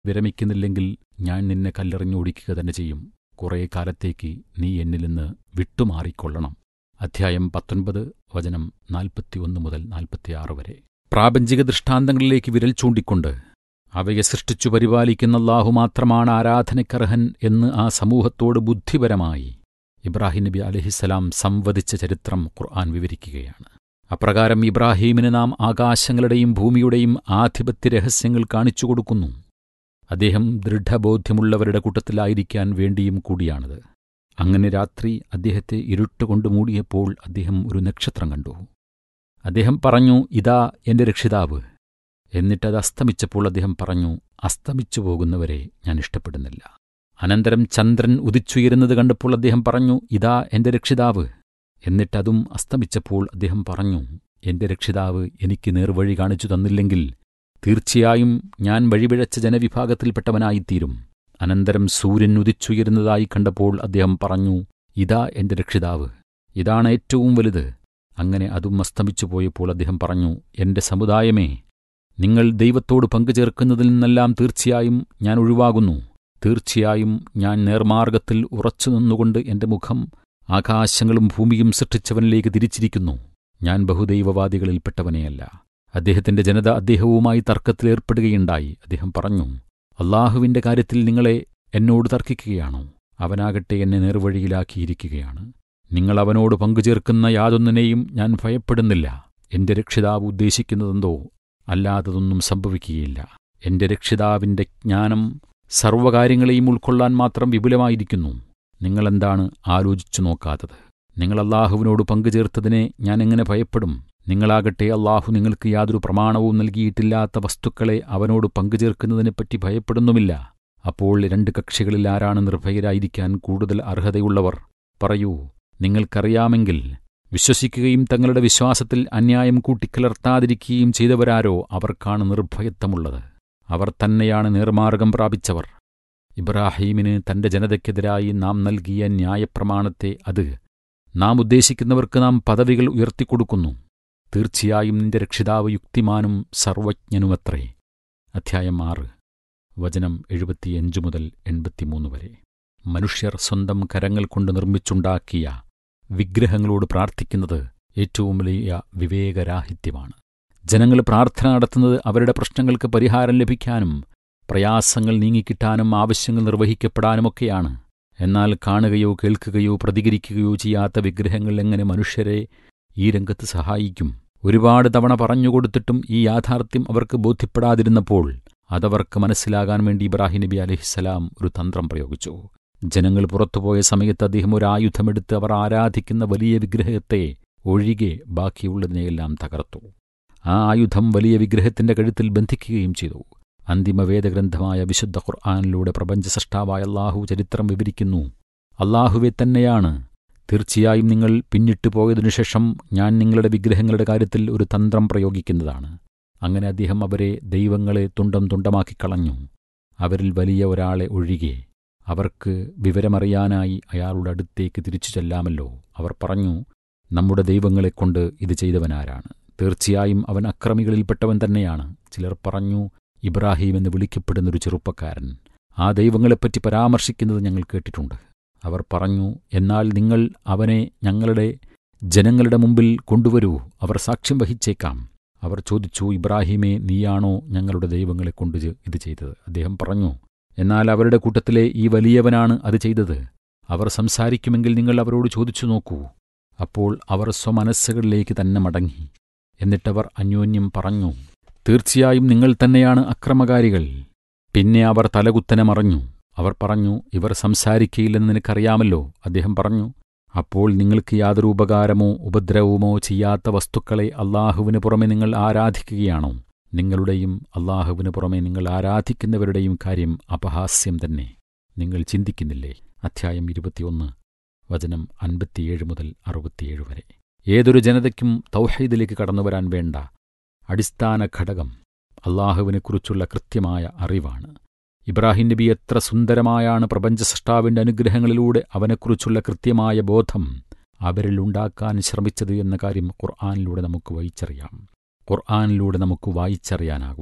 വിരമിക്കുന്നില്ലെങ്കിൽ ഞാൻ നിന്നെ കല്ലെറിഞ്ഞോടിക്കുക തന്നെ ചെയ്യും കുറേ കാലത്തേക്ക് നീ എന്നിൽ നിന്ന് വിട്ടുമാറിക്കൊള്ളണം അധ്യായം പത്തൊൻപത് വചനം നാൽപ്പത്തിയൊന്ന് മുതൽ നാൽപ്പത്തിയാറ് വരെ പ്രാപഞ്ചിക ദൃഷ്ടാന്തങ്ങളിലേക്ക് വിരൽ ചൂണ്ടിക്കൊണ്ട് അവയെ സൃഷ്ടിച്ചു പരിപാലിക്കുന്ന അല്ലാഹു മാത്രമാണ് ആരാധനക്കർഹൻ എന്ന് ആ സമൂഹത്തോട് ബുദ്ധിപരമായി ഇബ്രാഹിം നബി അലഹിസ്സലാം സംവദിച്ച ചരിത്രം ഖുർആൻ വിവരിക്കുകയാണ് അപ്രകാരം ഇബ്രാഹീമിന് നാം ആകാശങ്ങളുടെയും ഭൂമിയുടെയും ആധിപത്യ രഹസ്യങ്ങൾ കാണിച്ചു കൊടുക്കുന്നു അദ്ദേഹം ദൃഢബോധ്യമുള്ളവരുടെ കൂട്ടത്തിലായിരിക്കാൻ വേണ്ടിയും കൂടിയാണത് അങ്ങനെ രാത്രി അദ്ദേഹത്തെ ഇരുട്ടുകൊണ്ട് മൂടിയപ്പോൾ അദ്ദേഹം ഒരു നക്ഷത്രം കണ്ടു അദ്ദേഹം പറഞ്ഞു ഇതാ എന്റെ രക്ഷിതാവ് എന്നിട്ടത് അസ്തമിച്ചപ്പോൾ അദ്ദേഹം പറഞ്ഞു അസ്തമിച്ചു പോകുന്നവരെ ഞാൻ ഇഷ്ടപ്പെടുന്നില്ല അനന്തരം ചന്ദ്രൻ ഉദിച്ചുയരുന്നത് കണ്ടപ്പോൾ അദ്ദേഹം പറഞ്ഞു ഇതാ എന്റെ രക്ഷിതാവ് എന്നിട്ടതും അസ്തമിച്ചപ്പോൾ അദ്ദേഹം പറഞ്ഞു എന്റെ രക്ഷിതാവ് എനിക്ക് നേർവഴി കാണിച്ചു തന്നില്ലെങ്കിൽ തീർച്ചയായും ഞാൻ വഴിപിഴച്ച ജനവിഭാഗത്തിൽപ്പെട്ടവനായിത്തീരും അനന്തരം സൂര്യൻ ഉദിച്ചുയരുന്നതായി കണ്ടപ്പോൾ അദ്ദേഹം പറഞ്ഞു ഇതാ എന്റെ രക്ഷിതാവ് ഇതാണ് ഏറ്റവും വലുത് അങ്ങനെ അതും അസ്തമിച്ചു പോയപ്പോൾ അദ്ദേഹം പറഞ്ഞു എന്റെ സമുദായമേ നിങ്ങൾ ദൈവത്തോട് പങ്കുചേർക്കുന്നതിൽ നിന്നെല്ലാം തീർച്ചയായും ഞാൻ ഒഴിവാകുന്നു തീർച്ചയായും ഞാൻ നേർമാർഗത്തിൽ ഉറച്ചു നിന്നുകൊണ്ട് എന്റെ മുഖം ആകാശങ്ങളും ഭൂമിയും സൃഷ്ടിച്ചവനിലേക്ക് തിരിച്ചിരിക്കുന്നു ഞാൻ ബഹുദൈവവാദികളിൽപ്പെട്ടവനെയല്ല അദ്ദേഹത്തിന്റെ ജനത അദ്ദേഹവുമായി തർക്കത്തിലേർപ്പെടുകയുണ്ടായി അദ്ദേഹം പറഞ്ഞു അള്ളാഹുവിന്റെ കാര്യത്തിൽ നിങ്ങളെ എന്നോട് തർക്കിക്കുകയാണോ അവനാകട്ടെ എന്നെ നേർവഴിയിലാക്കിയിരിക്കുകയാണ് നിങ്ങൾ അവനോട് പങ്കുചേർക്കുന്ന യാതൊന്നിനെയും ഞാൻ ഭയപ്പെടുന്നില്ല എന്റെ രക്ഷിതാവ് ഉദ്ദേശിക്കുന്നതെന്തോ അല്ലാത്തതൊന്നും സംഭവിക്കുകയില്ല എന്റെ രക്ഷിതാവിന്റെ ജ്ഞാനം സർവ്വകാര്യങ്ങളെയും ഉൾക്കൊള്ളാൻ മാത്രം വിപുലമായിരിക്കുന്നു നിങ്ങളെന്താണ് ആലോചിച്ചു നോക്കാത്തത് നിങ്ങൾ അള്ളാഹുവിനോട് പങ്കുചേർത്തതിനെ ഞാൻ എങ്ങനെ ഭയപ്പെടും നിങ്ങളാകട്ടെ അള്ളാഹു നിങ്ങൾക്ക് യാതൊരു പ്രമാണവും നൽകിയിട്ടില്ലാത്ത വസ്തുക്കളെ അവനോട് പങ്കുചേർക്കുന്നതിനെപ്പറ്റി ഭയപ്പെടുന്നുമില്ല അപ്പോൾ രണ്ട് കക്ഷികളിൽ ആരാണ് നിർഭയരായിരിക്കാൻ കൂടുതൽ അർഹതയുള്ളവർ പറയൂ നിങ്ങൾക്കറിയാമെങ്കിൽ വിശ്വസിക്കുകയും തങ്ങളുടെ വിശ്വാസത്തിൽ അന്യായം കൂട്ടിക്കലർത്താതിരിക്കുകയും ചെയ്തവരാരോ അവർക്കാണ് നിർഭയത്വമുള്ളത് അവർ തന്നെയാണ് നേർമാർഗം പ്രാപിച്ചവർ ഇബ്രാഹീമിന് തന്റെ ജനതയ്ക്കെതിരായി നാം നൽകിയ ന്യായപ്രമാണത്തെ അത് നാം ഉദ്ദേശിക്കുന്നവർക്ക് നാം പദവികൾ ഉയർത്തിക്കൊടുക്കുന്നു തീർച്ചയായും നിന്റെ രക്ഷിതാവ് യുക്തിമാനും സർവജ്ഞനുമത്രേ അധ്യായം ആറ് വചനം എഴുപത്തിയഞ്ചു മുതൽ എൺപത്തിമൂന്ന് വരെ മനുഷ്യർ സ്വന്തം കരങ്ങൾ കൊണ്ട് നിർമ്മിച്ചുണ്ടാക്കിയ വിഗ്രഹങ്ങളോട് പ്രാർത്ഥിക്കുന്നത് ഏറ്റവും വലിയ വിവേകരാഹിത്യമാണ് ജനങ്ങൾ പ്രാർത്ഥന നടത്തുന്നത് അവരുടെ പ്രശ്നങ്ങൾക്ക് പരിഹാരം ലഭിക്കാനും പ്രയാസങ്ങൾ നീങ്ങിക്കിട്ടാനും ആവശ്യങ്ങൾ നിർവഹിക്കപ്പെടാനുമൊക്കെയാണ് എന്നാൽ കാണുകയോ കേൾക്കുകയോ പ്രതികരിക്കുകയോ ചെയ്യാത്ത വിഗ്രഹങ്ങൾ എങ്ങനെ മനുഷ്യരെ ഈ രംഗത്ത് സഹായിക്കും ഒരുപാട് തവണ പറഞ്ഞുകൊടുത്തിട്ടും ഈ യാഥാർത്ഥ്യം അവർക്ക് ബോധ്യപ്പെടാതിരുന്നപ്പോൾ അതവർക്ക് മനസ്സിലാകാൻ വേണ്ടി ഇബ്രാഹിം നബി അലഹിസ്സലാം ഒരു തന്ത്രം പ്രയോഗിച്ചു ജനങ്ങൾ പുറത്തുപോയ സമയത്ത് അദ്ദേഹം ഒരു ആയുധമെടുത്ത് അവർ ആരാധിക്കുന്ന വലിയ വിഗ്രഹത്തെ ഒഴികെ ബാക്കിയുള്ളതിനെയെല്ലാം തകർത്തു ആ ആയുധം വലിയ വിഗ്രഹത്തിന്റെ കഴുത്തിൽ ബന്ധിക്കുകയും ചെയ്തു അന്തിമ വേദഗ്രന്ഥമായ വിശുദ്ധ ഖുർആാനിലൂടെ പ്രപഞ്ചസൃഷ്ടാവായ അള്ളാഹു ചരിത്രം വിവരിക്കുന്നു അള്ളാഹുവെ തന്നെയാണ് തീർച്ചയായും നിങ്ങൾ പിന്നിട്ടു പോയതിനുശേഷം ഞാൻ നിങ്ങളുടെ വിഗ്രഹങ്ങളുടെ കാര്യത്തിൽ ഒരു തന്ത്രം പ്രയോഗിക്കുന്നതാണ് അങ്ങനെ അദ്ദേഹം അവരെ ദൈവങ്ങളെ തുണ്ടം തുണ്ടമാക്കി കളഞ്ഞു അവരിൽ വലിയ ഒരാളെ ഒഴികെ അവർക്ക് വിവരമറിയാനായി അയാളുടെ അടുത്തേക്ക് തിരിച്ചു ചെല്ലാമല്ലോ അവർ പറഞ്ഞു നമ്മുടെ ദൈവങ്ങളെക്കൊണ്ട് ഇത് ചെയ്തവനാരാണ് തീർച്ചയായും അവൻ അക്രമികളിൽപ്പെട്ടവൻ തന്നെയാണ് ചിലർ പറഞ്ഞു ഇബ്രാഹിം എന്ന് വിളിക്കപ്പെടുന്നൊരു ചെറുപ്പക്കാരൻ ആ ദൈവങ്ങളെപ്പറ്റി പരാമർശിക്കുന്നത് ഞങ്ങൾ കേട്ടിട്ടുണ്ട് അവർ പറഞ്ഞു എന്നാൽ നിങ്ങൾ അവനെ ഞങ്ങളുടെ ജനങ്ങളുടെ മുമ്പിൽ കൊണ്ടുവരൂ അവർ സാക്ഷ്യം വഹിച്ചേക്കാം അവർ ചോദിച്ചു ഇബ്രാഹിമെ നീയാണോ ഞങ്ങളുടെ ദൈവങ്ങളെ കൊണ്ട് ഇത് ചെയ്തത് അദ്ദേഹം പറഞ്ഞു എന്നാൽ അവരുടെ കൂട്ടത്തിലെ ഈ വലിയവനാണ് അത് ചെയ്തത് അവർ സംസാരിക്കുമെങ്കിൽ നിങ്ങൾ അവരോട് ചോദിച്ചു നോക്കൂ അപ്പോൾ അവർ സ്വമനസ്സുകളിലേക്ക് തന്നെ മടങ്ങി എന്നിട്ടവർ അന്യോന്യം പറഞ്ഞു തീർച്ചയായും നിങ്ങൾ തന്നെയാണ് അക്രമകാരികൾ പിന്നെ അവർ തലകുത്തനെ മറഞ്ഞു അവർ പറഞ്ഞു ഇവർ സംസാരിക്കയില്ലെന്ന് നിനക്കറിയാമല്ലോ അദ്ദേഹം പറഞ്ഞു അപ്പോൾ നിങ്ങൾക്ക് യാതൊരു ഉപകാരമോ ഉപദ്രവമോ ചെയ്യാത്ത വസ്തുക്കളെ അള്ളാഹുവിന് പുറമെ നിങ്ങൾ ആരാധിക്കുകയാണോ നിങ്ങളുടെയും അള്ളാഹുവിന് പുറമെ നിങ്ങൾ ആരാധിക്കുന്നവരുടെയും കാര്യം അപഹാസ്യം തന്നെ നിങ്ങൾ ചിന്തിക്കുന്നില്ലേ അധ്യായം ഇരുപത്തിയൊന്ന് വചനം അൻപത്തിയേഴ് മുതൽ അറുപത്തിയേഴ് വരെ ഏതൊരു ജനതയ്ക്കും തൗഹീദിലേക്ക് കടന്നുവരാൻ വേണ്ട അടിസ്ഥാന ഘടകം അള്ളാഹുവിനെക്കുറിച്ചുള്ള കൃത്യമായ അറിവാണ് ഇബ്രാഹിം നബി എത്ര സുന്ദരമായാണ് പ്രപഞ്ചസൃഷ്ടാവിന്റെ അനുഗ്രഹങ്ങളിലൂടെ അവനെക്കുറിച്ചുള്ള കൃത്യമായ ബോധം അവരിൽ ഉണ്ടാക്കാൻ ശ്രമിച്ചത് എന്ന കാര്യം ഖുർആാനിലൂടെ നമുക്ക് വായിച്ചറിയാം ഖുർആാനിലൂടെ നമുക്ക് വായിച്ചറിയാനാകും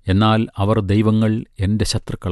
എന്നാൽ അവർ ദൈവങ്ങൾ എന്റെ ശത്രുക്കളാണ്